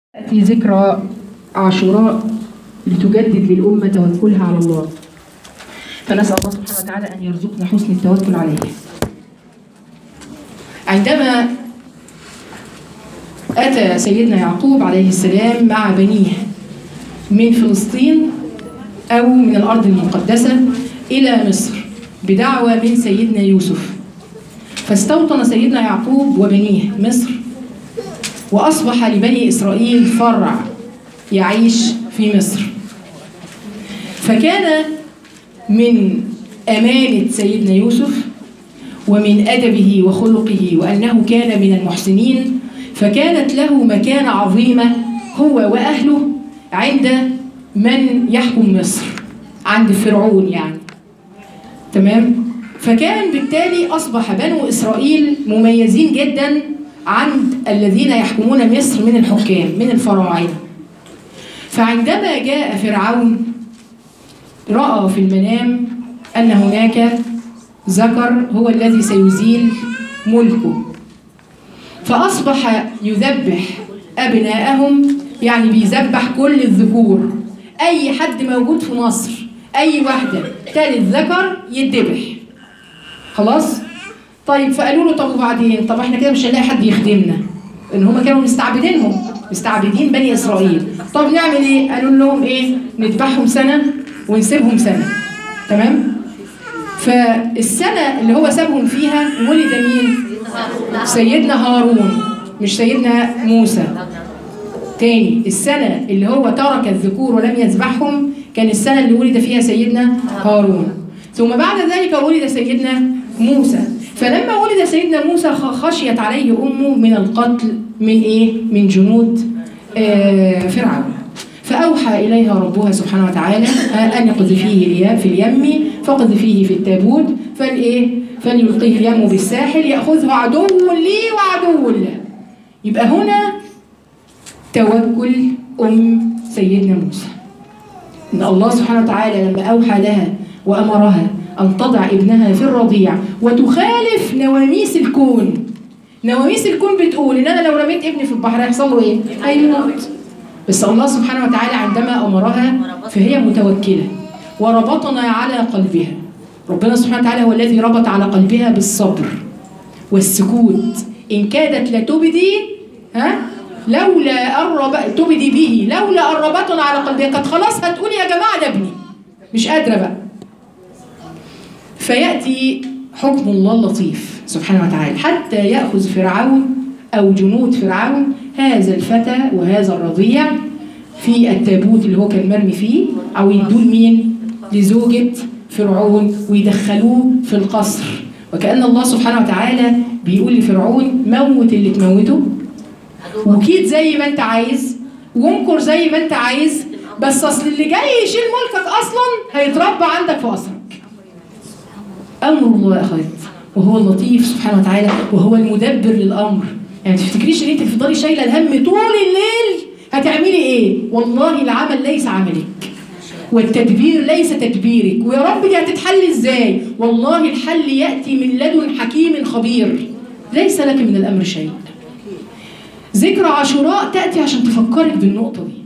تأتي ذكرى عاشوراء لتجدد للأمة توكلها على الله فنسأل الله سبحانه وتعالى أن يرزقنا حسن التوكل عليه عندما أتى سيدنا يعقوب عليه السلام مع بنيه من فلسطين أو من الأرض المقدسة إلى مصر بدعوة من سيدنا يوسف فاستوطن سيدنا يعقوب وبنيه مصر وأصبح لبني إسرائيل فرع يعيش في مصر فكان من أمانة سيدنا يوسف ومن أدبه وخلقه وأنه كان من المحسنين فكانت له مكانة عظيمة هو وأهله عند من يحكم مصر عند فرعون يعني تمام فكان بالتالي أصبح بنو إسرائيل مميزين جدا عند الذين يحكمون مصر من الحكام من الفراعنة فعندما جاء فرعون رأى في المنام أن هناك ذكر هو الذي سيزيل ملكه فأصبح يذبح أبناءهم يعني بيذبح كل الذكور أي حد موجود في مصر أي واحدة تالت ذكر يتذبح خلاص طيب فقالوا له طب وبعدين طب احنا كده مش هنلاقي حد يخدمنا ان هم كانوا مستعبدينهم مستعبدين بني اسرائيل طب نعمل ايه قالوا لهم ايه نذبحهم سنه ونسيبهم سنه تمام فالسنه اللي هو سابهم فيها ولد مين سيدنا هارون مش سيدنا موسى تاني السنة اللي هو ترك الذكور ولم يذبحهم كان السنة اللي ولد فيها سيدنا هارون ثم بعد ذلك ولد سيدنا موسى فلما ولد سيدنا موسى خشيت عليه أمه من القتل من إيه؟ من جنود آه فرعون فأوحى إليها ربها سبحانه وتعالى أن اقذفيه في اليم فاقذفيه في التابوت فالإيه؟ فليلقيه اليم بالساحل يأخذه عدو لي وعدو له يبقى هنا توكل أم سيدنا موسى إن الله سبحانه وتعالى لما أوحى لها وأمرها أن تضع ابنها في الرضيع وتخالف نواميس الكون نواميس الكون بتقول إن أنا لو رميت ابني في البحر هيحصل له إيه؟ هيموت بس الله سبحانه وتعالى عندما أمرها فهي متوكلة وربطنا على قلبها ربنا سبحانه وتعالى هو الذي ربط على قلبها بالصبر والسكوت إن كادت لتبدي ها لولا أرب تبدي به لولا قربتنا على قلبها كانت خلاص هتقول يا جماعة ده ابني مش قادرة بقى فيأتي حكم الله اللطيف سبحانه وتعالى حتى يأخذ فرعون أو جنود فرعون هذا الفتى وهذا الرضيع في التابوت اللي هو كان مرمي فيه أو يدوه مين لزوجة فرعون ويدخلوه في القصر وكأن الله سبحانه وتعالى بيقول لفرعون موت اللي تموته وكيد زي ما انت عايز وامكر زي ما انت عايز بس اصل اللي جاي يشيل ملكك اصلا هيتربى عندك في قصرك امر الله يا اخوات وهو اللطيف سبحانه وتعالى وهو المدبر للامر يعني ما تفتكريش ان انت تفضلي شايله الهم طول الليل هتعملي ايه والله العمل ليس عملك والتدبير ليس تدبيرك ويا رب دي هتتحل ازاي والله الحل ياتي من لدن حكيم خبير ليس لك من الامر شيء ذكرى عاشوراء تأتي عشان تفكرك بالنقطة دي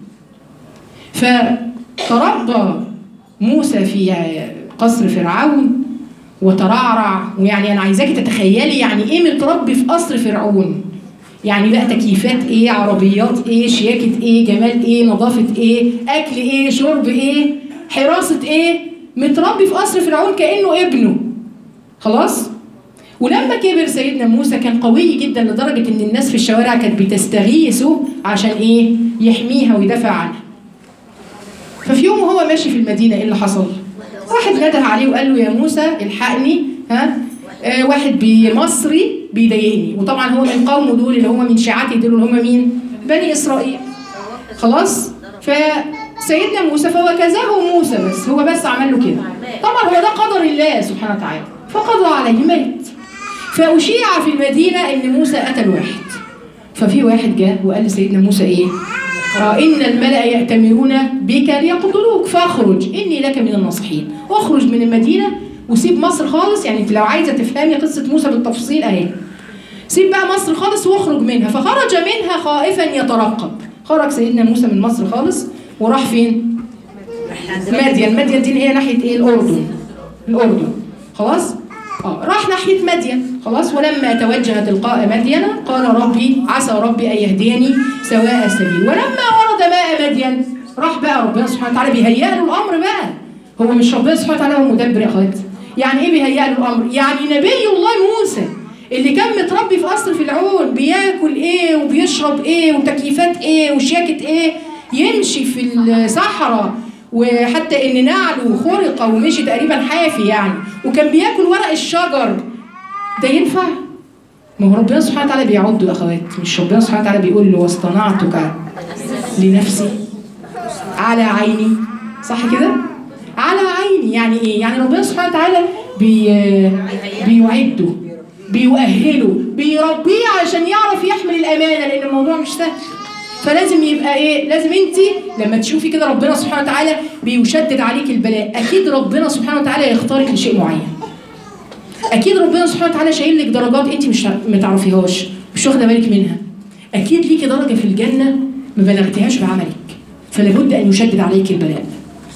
فتربى موسى في قصر فرعون وترعرع ويعني أنا عايزاكي تتخيلي يعني إيه متربي في قصر فرعون يعني بقى تكييفات إيه عربيات إيه شياكة إيه جمال إيه نظافة إيه أكل إيه شرب إيه حراسة إيه متربي في قصر فرعون كأنه ابنه خلاص ولما كبر سيدنا موسى كان قوي جدا لدرجة إن الناس في الشوارع كانت بتستغيثه عشان إيه؟ يحميها ويدافع عنها. ففي يوم وهو ماشي في المدينة إيه اللي حصل؟ واحد نده عليه وقال له يا موسى الحقني ها؟ آه واحد مصري بيضايقني وطبعا هو من قومه دول اللي هم من شيعته دول اللي هم مين؟ بني إسرائيل. خلاص؟ فسيدنا موسى فوكزه موسى بس هو بس عمل له كده. طبعا هو ده قدر الله سبحانه وتعالى فقضى عليه ميت. فأشيع في المدينة إن موسى قتل واحد ففي واحد جاء وقال لسيدنا موسى إيه؟ آه إن الملأ يأتمرون بك ليقتلوك فاخرج إني لك من الناصحين واخرج من المدينة وسيب مصر خالص يعني أنت لو عايزة تفهمي قصة موسى بالتفصيل أهي سيب بقى مصر خالص واخرج منها فخرج منها خائفا يترقب خرج سيدنا موسى من مصر خالص وراح فين مدين مدين دي اللي هي ناحيه ايه الاردن الاردن خلاص اه راح ناحيه مدين خلاص ولما توجه تلقاء مدين قال ربي عسى ربي ان يهديني سواء السبيل ولما ورد ماء مدين راح بقى ربنا سبحانه وتعالى بيهيئ له الامر بقى هو مش ربنا سبحانه وتعالى هو مدبر يا اخواتي يعني ايه بيهيئ له الامر يعني نبي الله موسى اللي كان متربي في قصر فرعون بياكل ايه وبيشرب ايه وتكييفات ايه وشياكه ايه يمشي في الصحراء وحتى ان نعله خرق ومشي تقريبا حافي يعني وكان بياكل ورق الشجر ده ينفع؟ ما هو ربنا سبحانه وتعالى بيعد يا اخوات مش ربنا سبحانه وتعالى بيقول له واصطنعتك لنفسي على عيني صح كده؟ على عيني يعني ايه؟ يعني ربنا سبحانه وتعالى بي بيعده بيؤهله بيربيه عشان يعرف يحمل الامانه لان الموضوع مش سهل فلازم يبقى ايه لازم انت لما تشوفي كده ربنا سبحانه وتعالى بيشدد عليك البلاء اكيد ربنا سبحانه وتعالى يختارك لشيء معين اكيد ربنا سبحانه وتعالى شايل لك درجات انت مش ما تعرفيهاش مش واخده بالك منها اكيد ليكي درجه في الجنه ما بلغتيهاش بعملك فلا بد ان يشدد عليك البلاء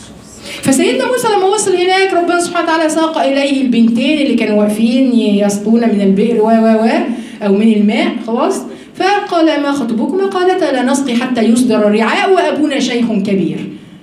فسيدنا موسى لما وصل هناك ربنا سبحانه وتعالى ساق اليه البنتين اللي كانوا واقفين يسقون من البئر و و و او من الماء خلاص فقال ما خطبكما قالتا لا نسقي حتى يصدر الرعاء وابونا شيخ كبير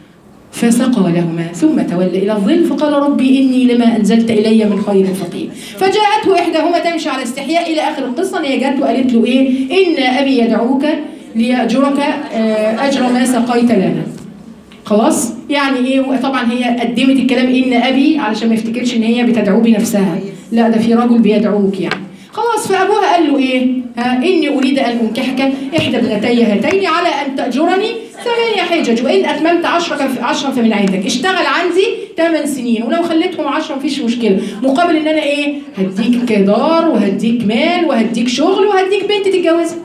فسقى لهما ثم تولى الى الظل فقال ربي اني لما انزلت الي من خير فقير فجاءته احداهما تمشي على استحياء الى اخر القصه هي جت وقالت له ايه ان ابي يدعوك ليأجرك اجر ما سقيت لنا خلاص يعني ايه طبعا هي قدمت الكلام ان ابي علشان ما يفتكرش ان هي بتدعوه بنفسها لا ده في رجل بيدعوك يعني خلاص فابوها قال له ايه ها اني اريد ان انكحك احدى ابنتي هاتين على ان تاجرني ثمانية حجج وان اتممت عشرة عشرة فمن عندك اشتغل عندي ثمان سنين ولو خليتهم عشرة مفيش مشكله مقابل ان انا ايه هديك دار وهديك مال وهديك شغل وهديك بنت تتجوزها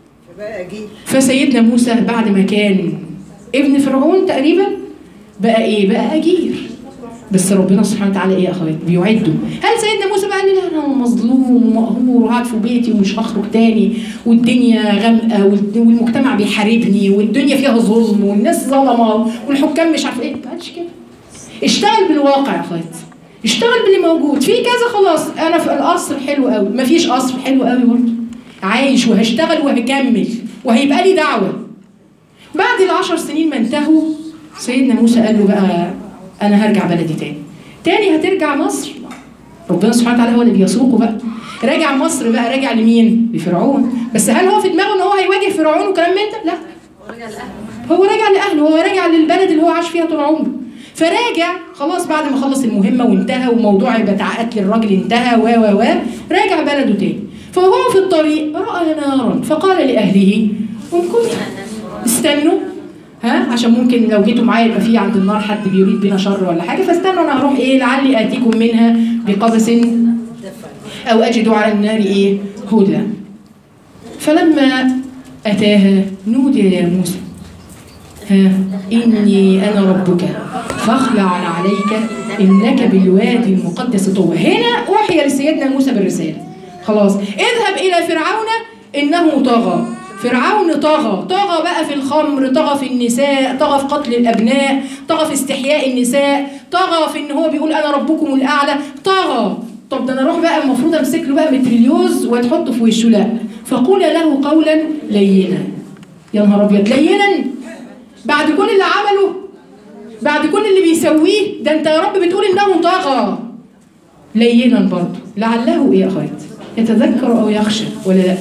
فسيدنا موسى بعد ما كان ابن فرعون تقريبا بقى ايه بقى اجير بس ربنا سبحانه وتعالى ايه يا اخوات بيعده هل سيدنا موسى بقى قال لي لا انا مظلوم ومقهور وقاعد في بيتي ومش هخرج تاني والدنيا غامقه والمجتمع بيحاربني والدنيا فيها ظلم والناس ظلمه والحكام مش عارف ايه ما قالش كده اشتغل بالواقع يا اخوات اشتغل باللي موجود في كذا خلاص انا في القصر حلو قوي مفيش قصر حلو قوي برضه عايش وهشتغل وهكمل وهيبقى لي دعوه بعد العشر سنين ما انتهوا سيدنا موسى قال له بقى انا هرجع بلدي تاني تاني هترجع مصر ربنا سبحانه وتعالى هو اللي بيسوقه بقى راجع مصر بقى راجع لمين لفرعون بس هل هو في دماغه ان هو هيواجه فرعون وكلام من ده لا هو راجع لاهله هو راجع للبلد اللي هو عاش فيها طول عمره فراجع خلاص بعد ما خلص المهمه وانتهى وموضوع بتاع قتل الراجل انتهى و و و راجع بلده تاني فهو في الطريق راى نارا فقال لاهله امكثوا استنوا ها عشان ممكن لو جيتوا معايا يبقى في عند النار حد بيريد بنا شر ولا حاجه فاستنوا انا هروح ايه لعلي اتيكم منها بقبس او اجد على النار ايه هدى فلما اتاها نودي يا موسى ها اني انا ربك فاخلع عليك انك بالوادي المقدس طوى هنا اوحي لسيدنا موسى بالرساله خلاص اذهب الى فرعون انه طغى فرعون طغى طغى بقى في الخمر طغى في النساء طغى في قتل الابناء طغى في استحياء النساء طغى في ان هو بيقول انا ربكم الاعلى طغى طب ده انا اروح بقى المفروض امسك له بقى متريليوز وتحطه في وشه لا فقول له قولا لينا يا نهار ابيض لينا بعد كل اللي عمله بعد كل اللي بيسويه ده انت يا رب بتقول انه طغى لينا برضه لعله ايه يا اخوات يتذكر او يخشى ولا لا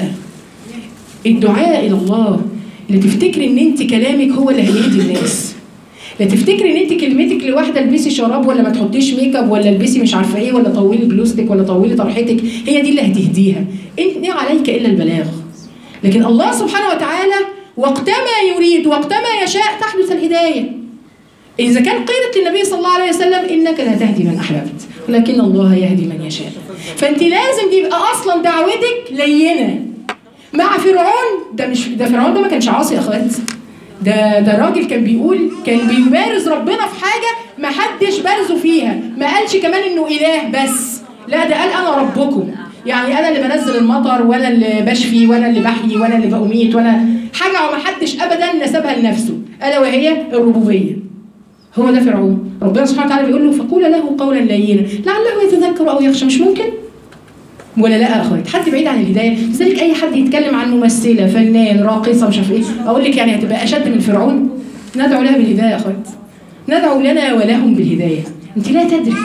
الدعاء الى الله لا تفتكري ان انت كلامك هو اللي هيهدي الناس لا تفتكري ان انت كلمتك لواحده البسي شراب ولا ما تحطيش ميك اب ولا البسي مش عارفه ايه ولا طولي بلوستك ولا طولي طرحتك هي دي اللي هتهديها انت عليك الا البلاغ لكن الله سبحانه وتعالى وقتما يريد وقتما يشاء تحدث الهدايه اذا كان قيلت للنبي صلى الله عليه وسلم انك لا تهدي من احببت ولكن الله يهدي من يشاء فانت لازم يبقى اصلا دعوتك لينه مع فرعون ده مش ده فرعون ده ما كانش عاصي يا اخوات ده ده راجل كان بيقول كان بيبارز ربنا في حاجه ما حدش بارزه فيها ما قالش كمان انه اله بس لا ده قال انا ربكم يعني انا اللي بنزل المطر وانا اللي بشفي وانا اللي بحيي وانا اللي بأميت وانا حاجه وما حدش ابدا نسبها لنفسه الا وهي الربوبيه هو ده فرعون ربنا سبحانه وتعالى بيقول له فقول له قولا لينا لعله يتذكر او يخشى مش ممكن ولا لا يا اخوات حد بعيد عن الهدايه لذلك اي حد يتكلم عن ممثله فنان راقصه مش عارف ايه اقول لك يعني هتبقى اشد من فرعون ندعو لها بالهدايه يا اخوات ندعو لنا ولهم بالهدايه انت لا تدري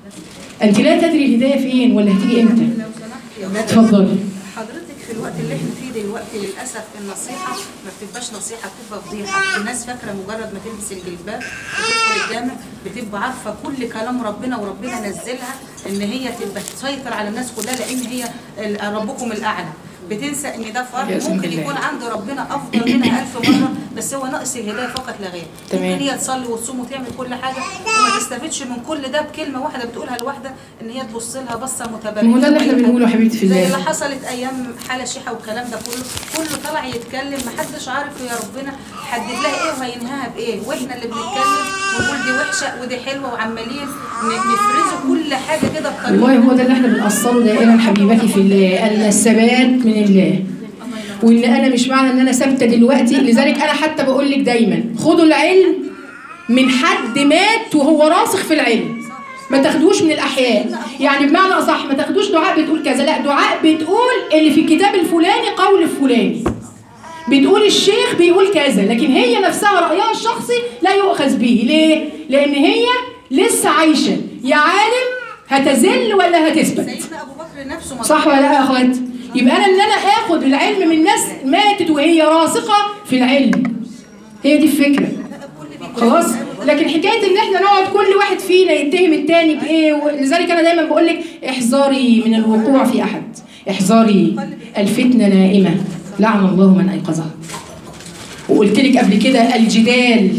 انت لا تدري الهدايه فين ولا هتيجي امتى لو سمحت يا ولاد اتفضلي حضرتك في الوقت اللي احنا فيه دلوقتي للاسف النصيحه ما بتبقاش نصيحه بتبقى فضيحه الناس فاكره مجرد ما تلبس الجلباب وتدخل الجامع بتبقى عارفه كل كلام ربنا وربنا نزلها ان هي تبقى تسيطر على الناس كلها لان هي ال- ربكم الاعلى بتنسى ان ده يا فرد سلام ممكن بالله. يكون عند ربنا افضل منها ألف مره بس هو ناقص الهدايه فقط لا غير تمام. ممكن هي تصلي وتصوم وتعمل كل حاجه وما تستفدش من كل ده بكلمه واحده بتقولها الواحده ان هي تبص لها بصه متبرجه ما هو ده اللي احنا بنقوله يا حبيبتي في زي الله اللي حصلت ايام حاله شيحه والكلام ده كله كله طلع يتكلم محدش عارف يا ربنا حدد لها ايه وهينهاها بايه واحنا اللي بنتكلم ونقول دي وحشه ودي حلوه وعمالين ن- نفرزوا كل حاجه كده بطريقه والله هو ده اللي احنا بنأصله دائما حبيبتي في الله ان الثبات من الله وان انا مش معنى ان انا ثابته دلوقتي لذلك انا حتى بقول لك دايما خدوا العلم من حد مات وهو راسخ في العلم ما تاخدوش من الاحياء يعني بمعنى اصح ما تاخدوش دعاء بتقول كذا لا دعاء بتقول اللي في الكتاب الفلاني قول الفلاني بتقول الشيخ بيقول كذا لكن هي نفسها رأيها الشخصي لا يؤخذ به ليه؟ لأن هي لسه عايشة يا عالم هتذل ولا هتثبت سيدنا ابو بكر نفسه ما صح ولا لا يا اخوات يبقى انا ان انا اخد العلم من ناس ماتت وهي راسخه في العلم هي دي الفكره خلاص لكن حكايه ان احنا نقعد كل واحد فينا يتهم التاني بايه ولذلك انا دايما بقول لك احذري من الوقوع في احد احذري الفتنه نائمه لعن الله من ايقظها وقلت لك قبل كده الجدال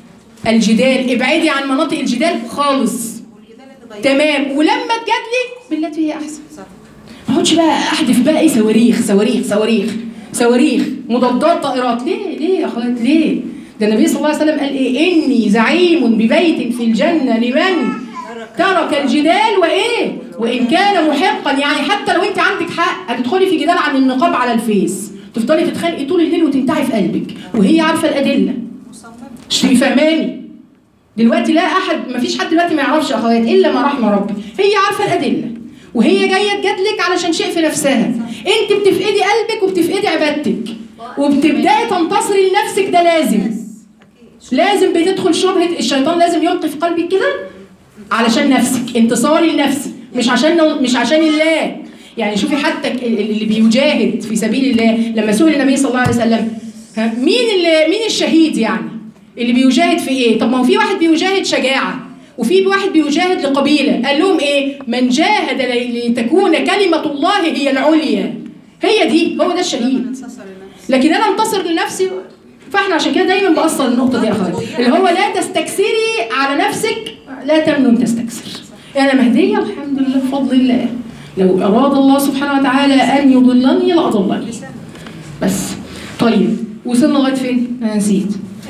الجدال ابعدي عن مناطق الجدال خالص تمام ولما تجادلي بالتي هي احسن ما اقعدش بقى احدف بقى ايه صواريخ صواريخ صواريخ صواريخ مضادات طائرات ليه ليه يا اخوات ليه ده النبي صلى الله عليه وسلم قال ايه اني زعيم ببيت في الجنه لمن ترك الجدال وايه وان كان محقا يعني حتى لو انت عندك حق هتدخلي في جدال عن النقاب على الفيس تفضلي تتخانقي طول الليل وتنتعي في قلبك وهي عارفه الادله مش تبقي فاهماني دلوقتي لا احد ما فيش حد دلوقتي ما يعرفش اخوات الا ما رحم ربي هي عارفه الادله وهي جايه تجادلك علشان شيء في نفسها انت بتفقدي قلبك وبتفقدي عبادتك وبتبداي تنتصري لنفسك ده لازم لازم بتدخل شبهه الشيطان لازم يلقي في قلبك كده علشان نفسك انتصاري لنفسي مش عشان مش عشان الله يعني شوفي حتى ال- اللي بيجاهد في سبيل الله لما سئل النبي صلى الله عليه وسلم ها، مين اللي مين الشهيد يعني اللي بيجاهد في ايه طب ما هو في واحد بيجاهد شجاعه وفي واحد بيجاهد لقبيله قال لهم ايه من جاهد ل- لتكون كلمه الله هي العليا هي دي هو ده الشهيد لكن انا انتصر لنفسي فاحنا عشان كده دايما بأصل النقطه دي يا اخويا اللي هو لا تستكثري على نفسك لا تمنن تستكثر انا مهديه الحمد لله بفضل الله لو اراد الله سبحانه وتعالى ان يضلني لاضلني بس طيب وصلنا لغايه فين انا نسيت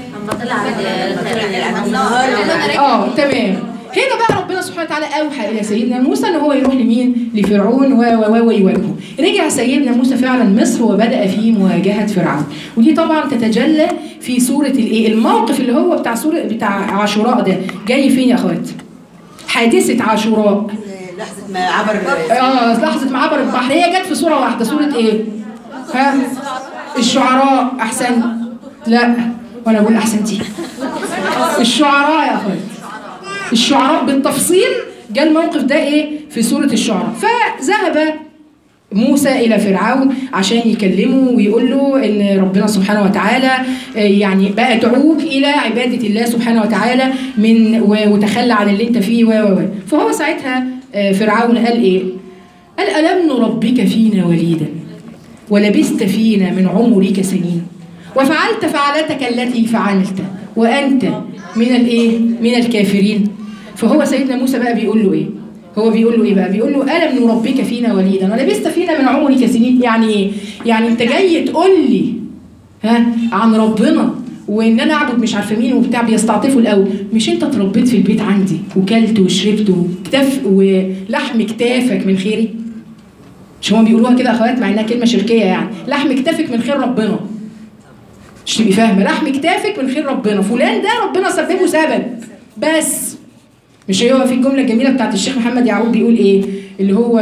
اه تمام هنا بقى ربنا سبحانه وتعالى اوحى الى سيدنا موسى ان هو يروح لمين؟ لفرعون و و و ويواجهه. رجع سيدنا موسى فعلا مصر وبدا في مواجهه فرعون، ودي طبعا تتجلى في سوره الايه؟ الموقف اللي هو بتاع سوره بتاع عاشوراء ده جاي فين يا اخوات؟ حادثه عاشوراء لحظة ما عبر اه لحظه ما عبر البحر هي جت في سوره واحده سوره ايه؟ ها؟ الشعراء احسن لا وانا بقول احسنتي الشعراء يا اخوات الشعراء بالتفصيل جاء الموقف ده ايه في سوره الشعراء فذهب موسى الى فرعون عشان يكلمه ويقول له ان ربنا سبحانه وتعالى آه، يعني بقى ادعوك الى عباده الله سبحانه وتعالى من و- وتخلى عن اللي انت فيه و و و فهو ساعتها آه، فرعون قال ايه؟ قال الم نربك فينا وليدا ولبست فينا من عمرك سنين وفعلت فعلتك التي فعلت وانت من الايه من الكافرين فهو سيدنا موسى بقى بيقول له ايه هو بيقول له ايه بقى بيقول له الم نربك فينا وليدا ولبست فينا من عمرك سنين يعني ايه يعني انت جاي تقول لي ها عن ربنا وان انا اعبد مش عارفه مين وبتاع بيستعطفوا الاول مش انت اتربيت في البيت عندي وكلت وشربت وكتف ولحم كتافك من خيري مش هما بيقولوها كده يا اخوات مع انها كلمه شركيه يعني لحم كتافك من خير ربنا مش تبقي فاهمه لحم كتافك من خير ربنا فلان ده ربنا سببه سبب بس مش هو في الجمله الجميله بتاعت الشيخ محمد يعقوب بيقول ايه اللي هو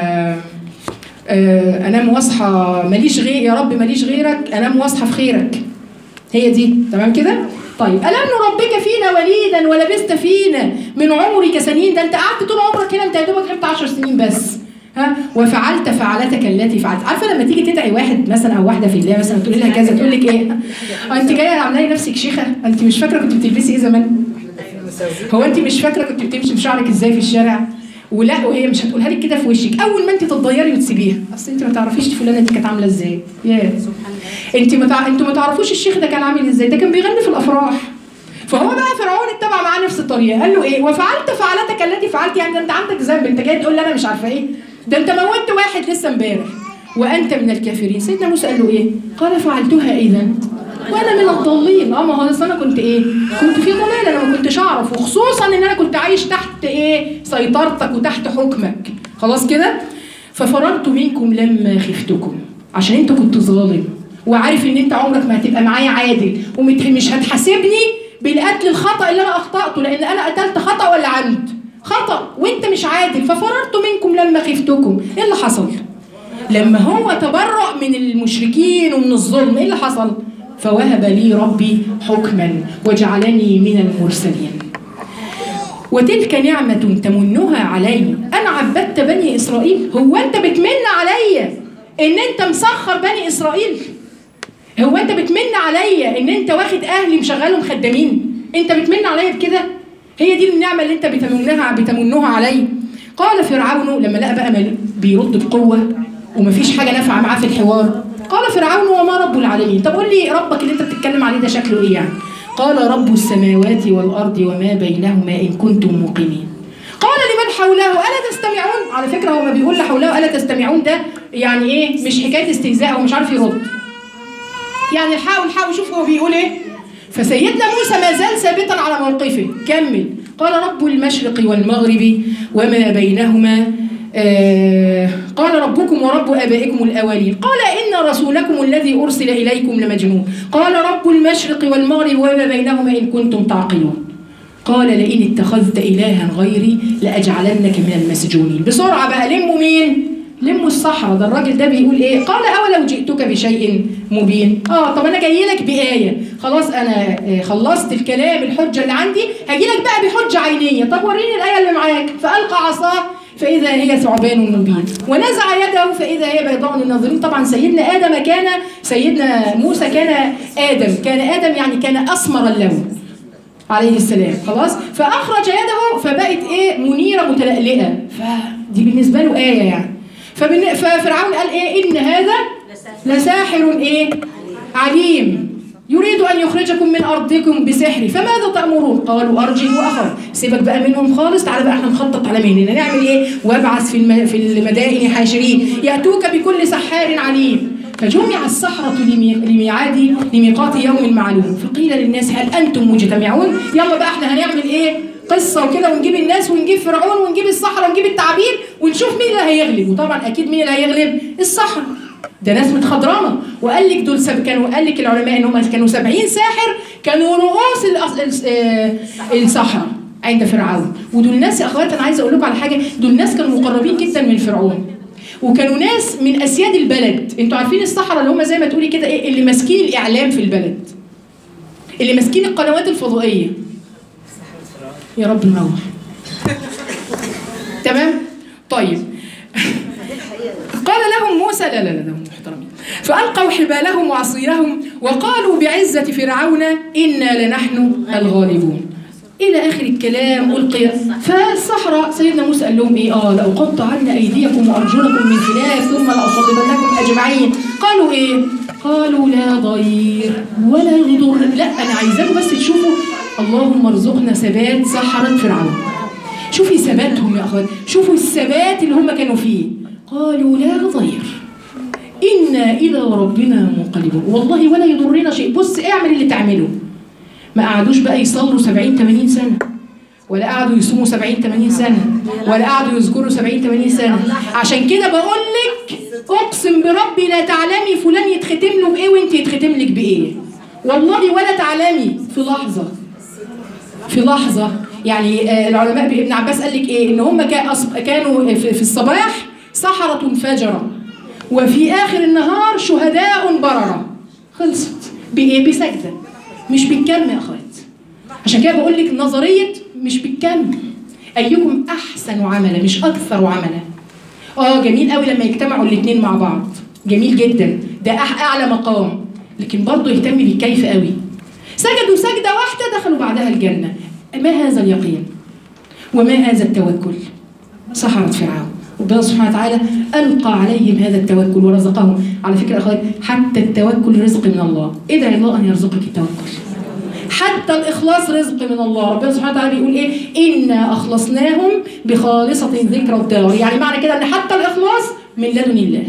آه، انام واصحى ماليش غير يا رب ماليش غيرك انام واصحى في خيرك هي دي تمام كده طيب ألم نربك فينا وليدا ولبست فينا من عمرك سنين ده انت قعدت طول عمرك هنا انت يا دوبك غبت 10 سنين بس ها وفعلت فعلتك التي فعلت عارفه لما تيجي تدعي واحد مثلا او واحده في الله مثلا تقول لها كذا تقول لك ايه آه، انت جايه عامله لي نفسك شيخه انت مش فاكره كنت بتلبسي ايه زمان هو انت مش فاكره كنت بتمشي بشعرك ازاي في الشارع ولا وهي مش هتقولها لك كده في وشك اول ما انت تتضيري وتسيبيها اصل انت ما تعرفيش دي فلانه دي كانت عامله ازاي ياه انت ما تع... انتوا ما تعرفوش الشيخ ده كان عامل ازاي ده كان بيغني في الافراح فهو بقى فرعون اتبع معاه نفس الطريقه قال له ايه وفعلت فعلتك التي فعلت يعني ده انت عندك ذنب انت جاي تقول لي انا مش عارفه ايه ده انت موتت واحد لسه امبارح وانت من الكافرين سيدنا موسى قال له ايه قال فعلتها اذا وانا من الضالين اه ما هو أصل انا كنت ايه كنت في ضلال انا ما كنتش اعرف وخصوصا ان انا كنت عايش تحت ايه سيطرتك وتحت حكمك خلاص كده ففررت منكم لما خفتكم عشان انت كنت ظالم وعارف ان انت عمرك ما هتبقى معايا عادل ومش هتحاسبني بالقتل الخطا اللي انا اخطاته لان انا قتلت خطا ولا عمد خطا وانت مش عادل ففررت منكم لما خفتكم ايه اللي حصل لما هو تبرأ من المشركين ومن الظلم ايه اللي حصل فوهب لي ربي حكما وجعلني من المرسلين وتلك نعمة تمنها علي أنا عبدت بني إسرائيل هو أنت بتمن عليا إن أنت مسخر بني إسرائيل هو أنت بتمن عليا إن أنت واخد أهلي مشغلهم خدامين أنت بتمن عليا بكده هي دي النعمة اللي أنت بتمنها بتمنها علي قال فرعون لما لقى بقى مل- بيرد بقوة ومفيش حاجة نافعة معاه في الحوار قال فرعون وما رب العالمين طب قول لي ربك اللي أنت بتتكلم عليه ده شكله إيه يعني قال رب السماوات والأرض وما بينهما إن كنتم موقنين قال لمن حوله ألا تستمعون على فكرة هو ما بيقول لحوله ألا تستمعون ده يعني إيه مش حكاية استهزاء هو مش عارف يرد يعني حاول حاول شوف هو بيقول ايه فسيدنا موسى ما زال ثابتا على موقفه كمل قال رب المشرق والمغرب وما بينهما آه قال ربكم ورب ابائكم الاولين قال ان رسولكم الذي ارسل اليكم لمجنون قال رب المشرق والمغرب وما بينهما ان كنتم تعقلون قال لئن اتخذت الها غيري لاجعلنك من المسجونين بسرعه بقى لموا مين لموا الصحراء ده الراجل ده بيقول ايه قال اولو جئتك بشيء مبين اه طب انا جاي لك بايه خلاص انا آه، خلصت الكلام الحجه اللي عندي هاجي لك بقى بحجه عينيه طب وريني الايه اللي معاك فالقى عصاه فاذا هي ثعبان مبين ونزع يده فاذا هي بيضاء للناظرين طبعا سيدنا ادم كان سيدنا موسى كان ادم كان ادم يعني كان اسمر اللون عليه السلام خلاص فاخرج يده فبقت ايه منيره متلألئه فدي بالنسبه له ايه يعني فبن- ففرعون قال ايه ان هذا لساحر ايه عليم يريد ان يخرجكم من ارضكم بسحره فماذا تامرون قالوا ارجه واخر سيبك بقى منهم خالص تعالى بقى احنا نخطط على مهلنا نعمل ايه وابعث في الم... في المدائن حاشرين ياتوك بكل سحار عليم فجمع السحرة لمي- لميعاد لميقات يوم معلوم فقيل للناس هل أنتم مجتمعون يلا بقى احنا هنعمل ايه قصة وكده ونجيب الناس ونجيب فرعون ونجيب السحرة ونجيب التعابين ونشوف مين اللي هيغلب وطبعا أكيد مين اللي هيغلب السحرة ده ناس متخضرمة وقال لك دول سب... كانوا قال لك العلماء ان هم كانوا 70 ساحر كانوا رؤوس الأص... الس- آه، السحرة عند فرعون ودول ناس يا اخوات انا عايزه اقول لكم على حاجه دول ناس كانوا مقربين جدا من فرعون وكانوا ناس من اسياد البلد انتوا عارفين الصحراء اللي هم زي ما تقولي كده ايه اللي ماسكين الاعلام في البلد اللي ماسكين القنوات الفضائيه يا رب نروح تمام طيب قال لهم موسى لا لا لا ده هم محترمين فألقوا حبالهم وعصيرهم وقالوا بعزة فرعون إنا لنحن الغالبون إلى آخر الكلام ألقي فالصحراء سيدنا موسى قال لهم إيه آه لأقطعن أيديكم وأرجلكم من خلاف ثم لأصلبنكم أجمعين قالوا إيه قالوا لا ضير ولا ضر لا أنا عايزاكم بس تشوفوا اللهم ارزقنا ثبات سحرة فرعون شوفي ثباتهم يا اخوات شوفوا الثبات اللي هم كانوا فيه قالوا لا ضير إنا إلى ربنا منقلبون والله ولا يضرنا شيء بص اعمل اللي تعمله ما قعدوش بقى يصلوا 70 80 سنة ولا قعدوا يصوموا 70 80 سنة ولا قعدوا يذكروا 70 80 سنة عشان كده بقول لك اقسم بربي لا تعلمي فلان يتختم له بايه وانت يتختم لك بايه والله ولا تعلمي في لحظة في لحظة يعني آه، العلماء ب- ابن عباس قال لك ايه ان هم كا- أص- كانوا في في الصباح سحرة فجرة وفي اخر النهار شهداء بررة خلصت بايه بسجدة مش بالكم يا اخوات عشان كده بقول لك نظرية مش بالكم ايكم احسن عملا مش اكثر عملا اه جميل قوي لما يجتمعوا الاثنين مع بعض جميل جدا ده أح- اعلى مقام لكن برضه يهتم بالكيف قوي سجدوا سجدة واحدة دخلوا بعدها الجنة ما هذا اليقين وما هذا التوكل سحرة فرعون ربنا سبحانه وتعالى ألقى عليهم هذا التوكل ورزقهم على فكرة يا أخوات حتى التوكل رزق من الله ادعي الله أن يرزقك التوكل حتى الإخلاص رزق من الله ربنا سبحانه وتعالى بيقول إيه إنا أخلصناهم بخالصة ذكر الدار يعني معنى كده أن حتى الإخلاص من لدن الله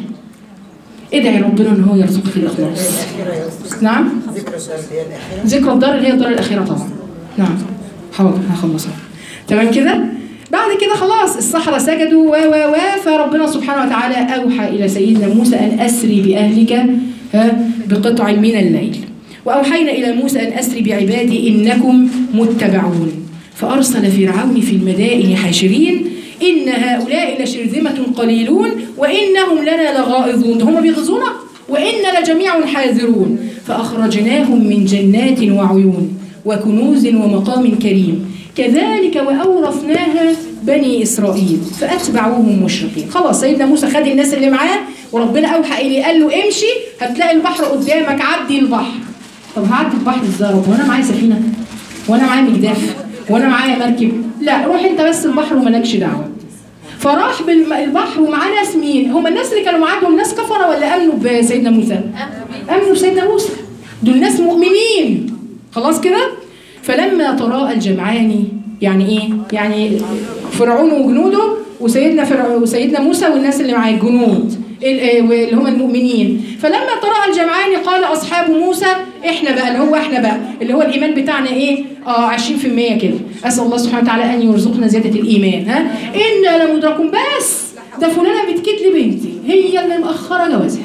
ادعي ربنا ان هو يرزقك الاخلاص نعم ذكر التربية الأخيرة ذكرى الدار اللي هي الدار الاخيره طبعا نعم حاضر هخلصها تمام كده بعد كده خلاص الصحراء سجدوا و و و فربنا سبحانه وتعالى اوحى الى سيدنا موسى ان اسري باهلك ها بقطع من الليل واوحينا الى موسى ان اسري بعبادي انكم متبعون فارسل فرعون في المدائن حاشرين ان هؤلاء لشرذمه قليلون وانهم لنا لغائظون ده هم بيغزونا وإنا لجميع حاذرون فأخرجناهم من جنات وعيون وكنوز ومقام كريم كذلك وأورثناها بني إسرائيل فأتبعوهم مشرقين خلاص سيدنا موسى خد الناس اللي معاه وربنا أوحى إليه قال له امشي هتلاقي البحر قدامك عدي البحر طب هعدي البحر ازاي يا رب وانا معايا سفينه وانا معايا مجداف وانا معايا مركب لا روح انت بس البحر ومالكش دعوه فراح بالبحر ومعاه ناس مين؟ هم الناس اللي كانوا معاه دول ناس كفره ولا امنوا بسيدنا موسى؟ امنوا بسيدنا موسى دول ناس مؤمنين خلاص كده؟ فلما تراءى الجمعان يعني ايه؟ يعني فرعون وجنوده وسيدنا فرعون وسيدنا موسى والناس اللي معاه الجنود ال- آه، اللي هم المؤمنين فلما تراءى الجمعان قال اصحاب موسى احنا بقى اللي هو احنا بقى اللي هو الايمان بتاعنا ايه؟ اه 20% كده اسال الله سبحانه وتعالى ان يرزقنا زياده الايمان ها؟ انا لمدركون بس ده فلانه بتكيد لي بنتي هي اللي مأخره جوازها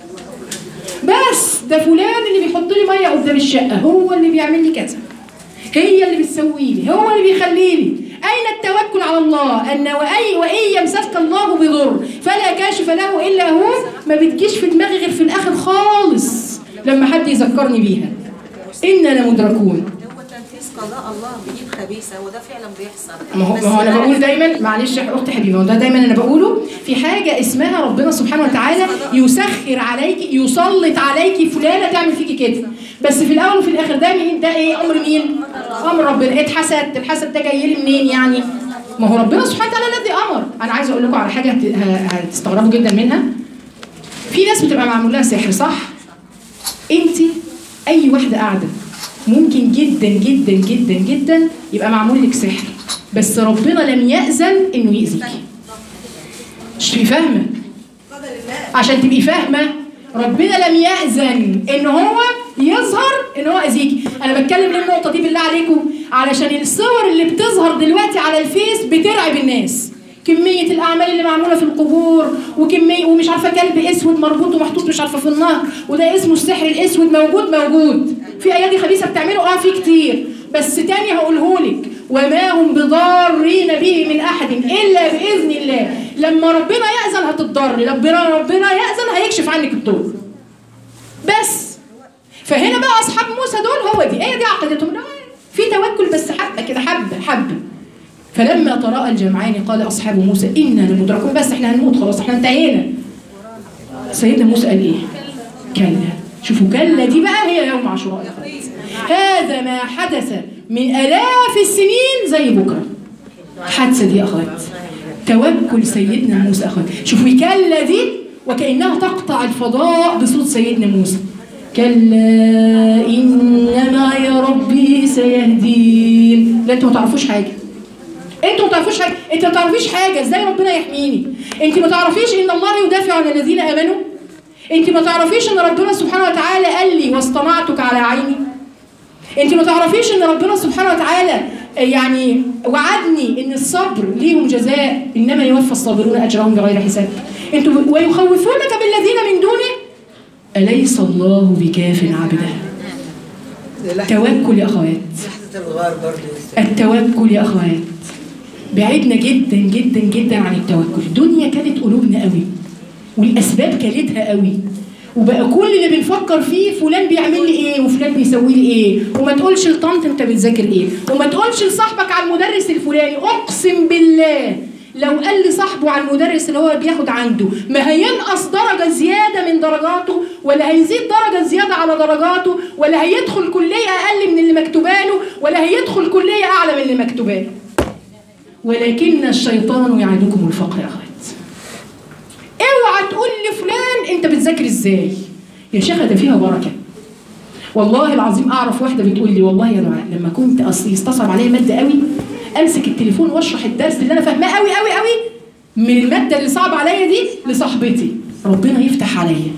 بس ده فلان اللي بيحط لي ميه قدام الشقه هو اللي بيعمل لي كذا هي اللي بتسوي لي هو اللي بيخلي لي اين التوكل على الله ان واي وان يمسسك الله بضر فلا كاشف له الا هو ما بتجيش في دماغي غير في الاخر خالص لما حد يذكرني بيها اننا لمدركون هو تنفيذ قضاء الله بايد خبيثه وده فعلا بيحصل ما هو بس ما هو انا لا بقول نف- دايما معلش يا اختي حبيبي ما هو ده دايما انا بقوله في حاجه اسمها ربنا سبحانه وتعالى يسخر عليك يسلط عليك فلانه تعمل فيكي كده بس في الاول وفي الاخر ده مين ده ايه امر مين؟ امر ربنا اتحسد الحسد ده جاي لي منين يعني؟ ما هو ربنا سبحانه وتعالى الذي امر انا عايزه اقول لكم على حاجه هت- ه- هتستغربوا جدا منها في ناس بتبقى معمول لها سحر صح؟ انت اي واحده قاعده ممكن جدا جدا جدا جدا يبقى معمول لك سحر بس ربنا لم يأذن انه يأذيكي مش تبقي فاهمه عشان تبقي فاهمه ربنا لم يأذن ان هو يظهر ان هو اذيكي انا بتكلم ليه النقطه دي بالله عليكم علشان الصور اللي بتظهر دلوقتي على الفيس بترعب الناس كمية الأعمال اللي معمولة في القبور وكمية ومش عارفة كلب أسود مربوط ومحطوط مش عارفة في النهر وده اسمه السحر الأسود موجود موجود في أيادي خبيثة بتعمله أه في كتير بس تاني هقولهولك وما هم بضارين به من أحد إلا بإذن الله لما ربنا يأذن هتضر لما ربنا يأذن هيكشف عنك الضر بس فهنا بقى أصحاب موسى دول هو دي هي دي عقيدتهم لا، في توكل بس حبة كده حبة حبة فلما تراءى الجمعان قال اصحاب موسى انا لمدركون بس احنا هنموت خلاص احنا انتهينا سيدنا موسى قال ايه كلا شوفوا كلا دي بقى هي يوم عاشوراء يا أخوات. هذا ما حدث من الاف السنين زي بكره حادثه دي يا اخوات توكل سيدنا موسى اخوات شوفوا كلا دي وكانها تقطع الفضاء بصوت سيدنا موسى كلا ان معي ربي سيهدين لا انتوا ما تعرفوش حاجه انتوا ما تعرفوش حاجه انت ما تعرفيش حاجه ازاي ربنا يحميني انت ما تعرفيش ان الله يدافع عن الذين امنوا انت ما تعرفيش ان ربنا سبحانه وتعالى قال لي واصطنعتك على عيني انت ما تعرفيش ان ربنا سبحانه وتعالى يعني وعدني ان الصبر ليهم جزاء انما يوفى الصابرون اجرهم بغير حساب انتوا ويخوفونك بالذين من دونه اليس الله بكاف عبده توكل يا اخوات لحظة الغار برضه يا أستاذ. التوكل يا اخوات بعدنا جدا جدا جدا عن التوكل الدنيا كانت قلوبنا قوي والاسباب كلتها قوي وبقى كل اللي بنفكر فيه فلان بيعمل لي ايه وفلان بيسوي لي ايه وما تقولش لطنط انت بتذاكر ايه وما تقولش لصاحبك على المدرس الفلاني اقسم بالله لو قال لصاحبه على المدرس اللي هو بياخد عنده ما هينقص درجة زيادة من درجاته ولا هيزيد درجة زيادة على درجاته ولا هيدخل كلية أقل من اللي مكتوباله ولا هيدخل كلية أعلى من اللي مكتوباله ولكن الشيطان يعدكم الفقر يا أخوات اوعى تقول لفلان انت بتذاكر ازاي يا شيخه ده فيها بركه والله العظيم اعرف واحده بتقول لي والله يا دعاء لما كنت اصل يستصعب عليا ماده قوي امسك التليفون واشرح الدرس اللي انا فاهماه قوي قوي قوي من الماده اللي صعب عليا دي لصاحبتي ربنا يفتح عليا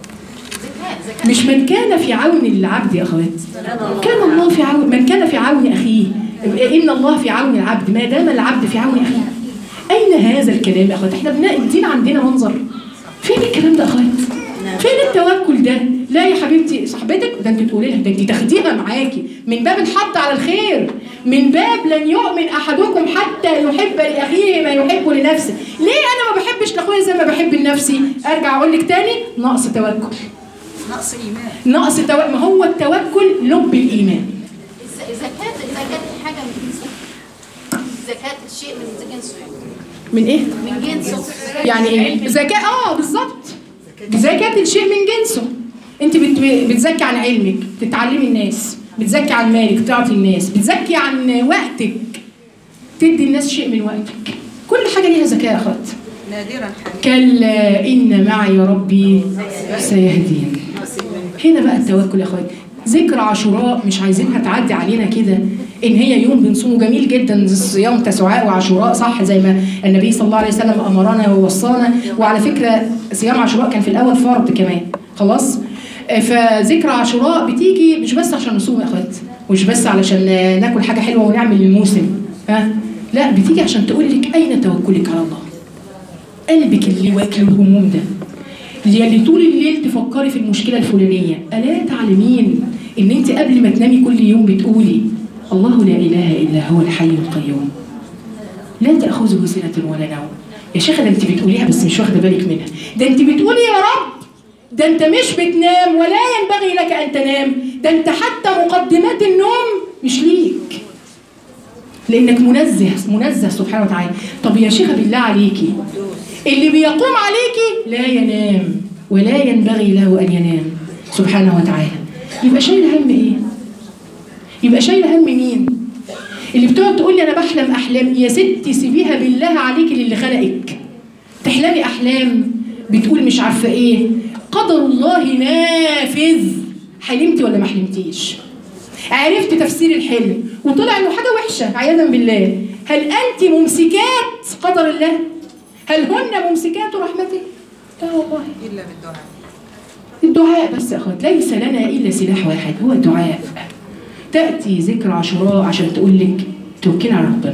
مش من كان في عون العبد يا اخوات كان الله في عون من كان في عون اخيه ان الله في عون العبد ما دام العبد في عون اخيه اين هذا الكلام يا اخوات احنا بنلاقي الدين عندنا منظر فين الكلام ده يا اخوات فين التوكل ده لا يا حبيبتي صاحبتك ده انت تقولي لها ده انت تاخديها معاكي من باب الحض على الخير من باب لن يؤمن احدكم حتى يحب لاخيه ما يحب لنفسه ليه انا ما بحبش لاخويا زي ما بحب لنفسي ارجع اقول لك تاني نقص توكل نقص ايمان نقص توكل ما هو التوكل لب الايمان إذا إذا كانت إذا كانت الحاجة من جنسه إذا كانت الشيء من جنسه من ايه من جنسه يعني ايه زكاة اه بالظبط زكاة الشيء من جنسه انت بت- بتزكي عن علمك بتعلمي الناس بتزكي عن مالك تعطي الناس بتزكي عن وقتك تدي الناس شيء من وقتك كل حاجة ليها زكاة يا اخوات نادرا حاجة كلا إن معي ربي سيهدين هنا بقى التوكل يا اخوات ذكرى عاشوراء مش عايزينها تعدي علينا كده ان هي يوم بنصومه جميل جدا صيام تسعاء وعاشوراء صح زي ما النبي صلى الله عليه وسلم امرنا ووصانا وعلى فكره صيام عاشوراء كان في الاول فرض كمان خلاص آه، فذكرى عاشوراء بتيجي مش بس عشان نصوم يا اخوات مش بس علشان آه، ناكل حاجه حلوه ونعمل الموسم ها لا بتيجي عشان تقول لك اين توكلك على الله قلبك اللي واكل الهموم ده اللي طول الليل تفكري في المشكله الفلانيه الا تعلمين ان انت قبل ما تنامي كل يوم بتقولي الله لا اله الا هو الحي القيوم لا تاخذه سنه ولا نوم يا شيخه ده انت بتقوليها بس مش واخده بالك منها ده انت بتقولي يا رب ده انت مش بتنام ولا ينبغي لك ان تنام ده انت حتى مقدمات النوم مش ليك لانك منزه منزه سبحانه وتعالى طب يا شيخه بالله عليكي اللي بيقوم عليكي لا ينام ولا ينبغي له ان ينام سبحانه وتعالى يبقى شايل هم ايه يبقى شايل هم مين اللي بتقعد تقول لي انا بحلم احلام يا ستي سيبيها بالله عليكي للي خلقك تحلمي احلام بتقول مش عارفه ايه قدر الله نافذ حلمتي ولا ما حلمتيش عرفت تفسير الحلم وطلع انه حاجه وحشه عياذا بالله هل انت ممسكات قدر الله هل هن ممسكات رحمته لا والله الا بالدعاء الدعاء بس يا اخوات ليس لنا الا سلاح واحد هو الدعاء تاتي ذكرى عاشوراء عشان تقول لك توكلي على ربنا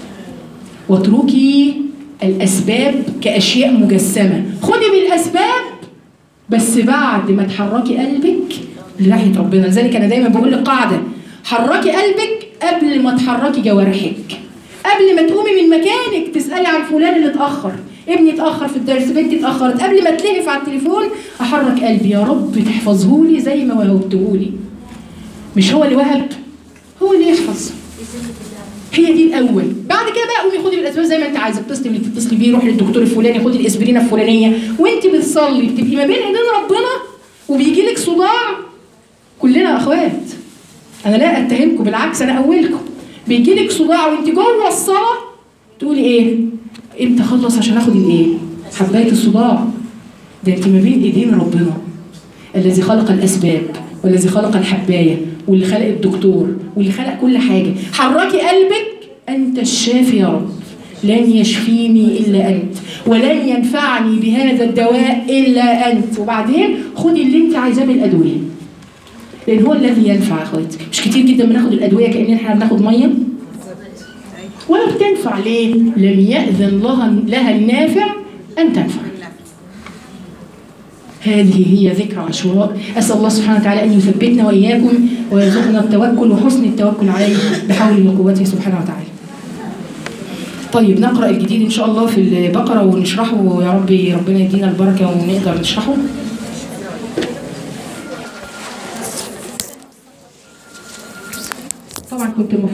واتركي الاسباب كاشياء مجسمه خدي بالاسباب بس بعد ما تحركي قلبك لناحيه ربنا لذلك انا دايما بقول لك قاعده حركي قلبك قبل ما تحركي جوارحك قبل ما تقومي من مكانك تسالي عن فلان اللي اتاخر ابني اتاخر في الدرس بنتي اتاخرت قبل ما تلهف على التليفون احرك قلبي يا رب تحفظهولي زي ما وهبتهولي مش هو اللي وهب هو اللي يحفظ هي دي الاول بعد كده بقى قومي خدي بالاسباب زي ما انت عايزه اتصلي اللي تتصلي بيه روحي للدكتور الفلاني خدي الاسبرينه الفلانيه وانت بتصلي بتبقي ما بين ايدين ربنا وبيجي لك صداع كلنا اخوات انا لا اتهمكم بالعكس انا اولكم بيجي لك صداع وانت جوه الصلاه تقولي ايه امتى اخلص عشان اخد الايه حبايه الصداع ده انت ما بين ايدين ربنا الذي خلق الاسباب والذي خلق الحبايه واللي خلق الدكتور واللي خلق كل حاجه حركي قلبك انت الشافي يا رب لن يشفيني الا انت ولن ينفعني بهذا الدواء الا انت وبعدين خدي اللي انت عايزاه من الادويه لان هو الذي ينفع يا اخواتي مش كتير جدا بناخد الادويه كاننا احنا بناخد ميه ولا بتنفع ليه لم ياذن لها لها النافع ان تنفع هذه هي ذكرى عاشوراء أسأل الله سبحانه وتعالى أن يثبتنا وإياكم ويرزقنا التوكل وحسن التوكل عليه بحوله وقوته سبحانه وتعالى طيب نقرأ الجديد إن شاء الله في البقرة ونشرحه يا رب ربنا يدينا البركة ونقدر نشرحه طبعا كنت المفروض